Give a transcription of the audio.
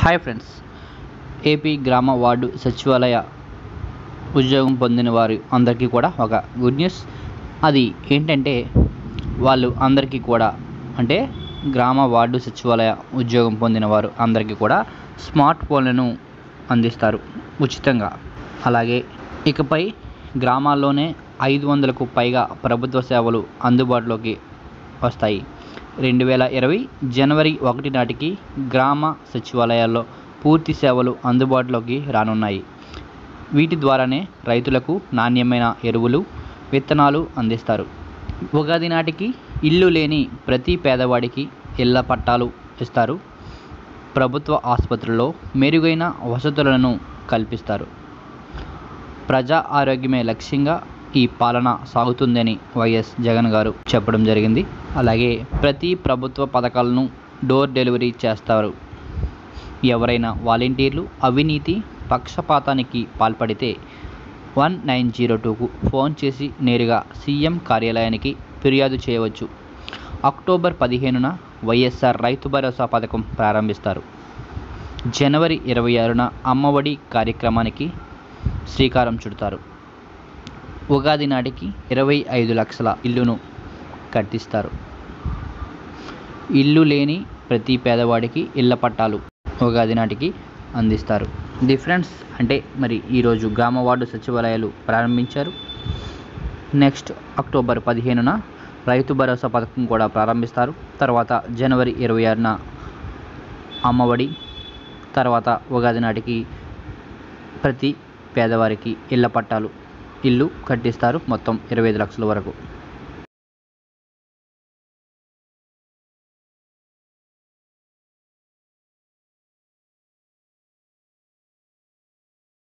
hi friends AP గ్రామ ward సచివాలయ ఉద్యోగం పొందిన వారు అందరికీ కూడా ఒక గుడ్ న్యూస్ అది ఏంటంటే వాళ్ళు అందరికీ కూడా అంటే గ్రామ వార్డు సచివాలయ ఉద్యోగం పొందిన వారు అందరికీ కూడా స్మార్ట్ ఫోన్లను అందిస్తారు ఉచితంగా అలాగే ఇకపై గ్రామాల్లోనే ఐదు వందలకు పైగా ప్రభుత్వ సేవలు అందుబాటులోకి వస్తాయి రెండు వేల ఇరవై జనవరి ఒకటి నాటికి గ్రామ సచివాలయాల్లో పూర్తి సేవలు అందుబాటులోకి రానున్నాయి వీటి ద్వారానే రైతులకు నాణ్యమైన ఎరువులు విత్తనాలు అందిస్తారు ఉగాది నాటికి ఇల్లు లేని ప్రతి పేదవాడికి ఇళ్ల పట్టాలు ఇస్తారు ప్రభుత్వ ఆసుపత్రుల్లో మెరుగైన వసతులను కల్పిస్తారు ప్రజా ఆరోగ్యమే లక్ష్యంగా ఈ పాలన సాగుతుందని వైఎస్ జగన్ గారు చెప్పడం జరిగింది అలాగే ప్రతి ప్రభుత్వ పథకాలను డోర్ డెలివరీ చేస్తారు ఎవరైనా వాలంటీర్లు అవినీతి పక్షపాతానికి పాల్పడితే వన్ నైన్ జీరో టూకు ఫోన్ చేసి నేరుగా సీఎం కార్యాలయానికి ఫిర్యాదు చేయవచ్చు అక్టోబర్ పదిహేనున వైఎస్ఆర్ రైతు భరోసా పథకం ప్రారంభిస్తారు జనవరి ఇరవై ఆరున అమ్మఒడి కార్యక్రమానికి శ్రీకారం చుడతారు ఉగాది నాటికి ఇరవై ఐదు లక్షల ఇల్లును కట్టిస్తారు ఇల్లు లేని ప్రతి పేదవాడికి ఇళ్ల పట్టాలు ఉగాది నాటికి అందిస్తారు డిఫరెన్స్ అంటే మరి ఈరోజు గ్రామ వార్డు సచివాలయాలు ప్రారంభించారు నెక్స్ట్ అక్టోబర్ పదిహేనున రైతు భరోసా పథకం కూడా ప్రారంభిస్తారు తర్వాత జనవరి ఇరవై ఆరున అమ్మఒడి తర్వాత ఉగాది నాటికి ప్రతి పేదవారికి ఇళ్ల పట్టాలు ఇల్లు కట్టిస్తారు మొత్తం ఇరవై ఐదు లక్షల వరకు